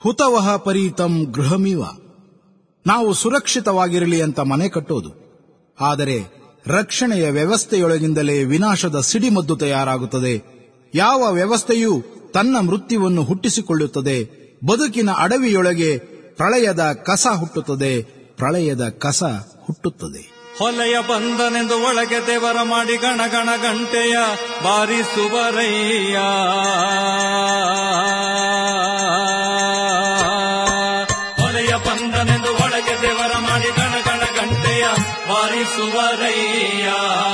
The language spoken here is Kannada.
ಹುತವಹ ಪರೀತಂ ಗೃಹಮಿವ ನಾವು ಸುರಕ್ಷಿತವಾಗಿರಲಿ ಅಂತ ಮನೆ ಕಟ್ಟೋದು ಆದರೆ ರಕ್ಷಣೆಯ ವ್ಯವಸ್ಥೆಯೊಳಗಿಂದಲೇ ವಿನಾಶದ ಸಿಡಿಮದ್ದು ತಯಾರಾಗುತ್ತದೆ ಯಾವ ವ್ಯವಸ್ಥೆಯೂ ತನ್ನ ಮೃತ್ಯುವನ್ನು ಹುಟ್ಟಿಸಿಕೊಳ್ಳುತ್ತದೆ ಬದುಕಿನ ಅಡವಿಯೊಳಗೆ ಪ್ರಳಯದ ಕಸ ಹುಟ್ಟುತ್ತದೆ ಪ್ರಳಯದ ಕಸ ಹುಟ್ಟುತ್ತದೆ ಹೊಲೆಯ ಬಂದನೆಂದು ಒಳಗೆ ದೇವರ ಮಾಡಿ ಗಣ ಗಣ ಗಂಟೆಯ ಬಾರಿಸುವರಯ್ಯ ಹೊಲೆಯ ಬಂದನೆಂದು ಒಳಗೆ ದೇವರ ಮಾಡಿ ಗಣ ಗಣ ಗಂಟೆಯ ಬಾರಿಸುವರಯ್ಯ